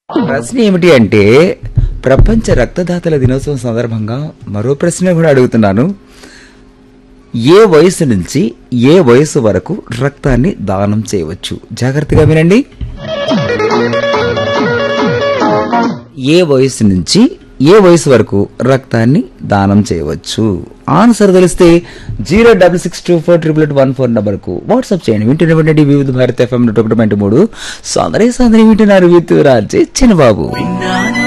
ప్రశ్న ఏమిటి అంటే ప్రపంచ రక్తదాతల దినోత్సవం సందర్భంగా మరో ప్రశ్న కూడా అడుగుతున్నాను ఏ వయసు నుంచి ఏ వయసు వరకు రక్తాన్ని దానం చేయవచ్చు జాగ్రత్తగా వినండి ఏ వయసు నుంచి ఏ వయసు వరకు రక్తాన్ని దానం చేయవచ్చు ఆన్సర్ తెలిస్తే zero double six two four triple eight one four నంబర్కు వాట్సాప్ చేయండి వింటున్న వినండి వివిధ భారత్ ఎఫ్ఎం ఒకటి పాయింట్ మూడు సోదరి సోదరి వింటున్నారు విత్ రాజే చిన్నబాబు విన్నాను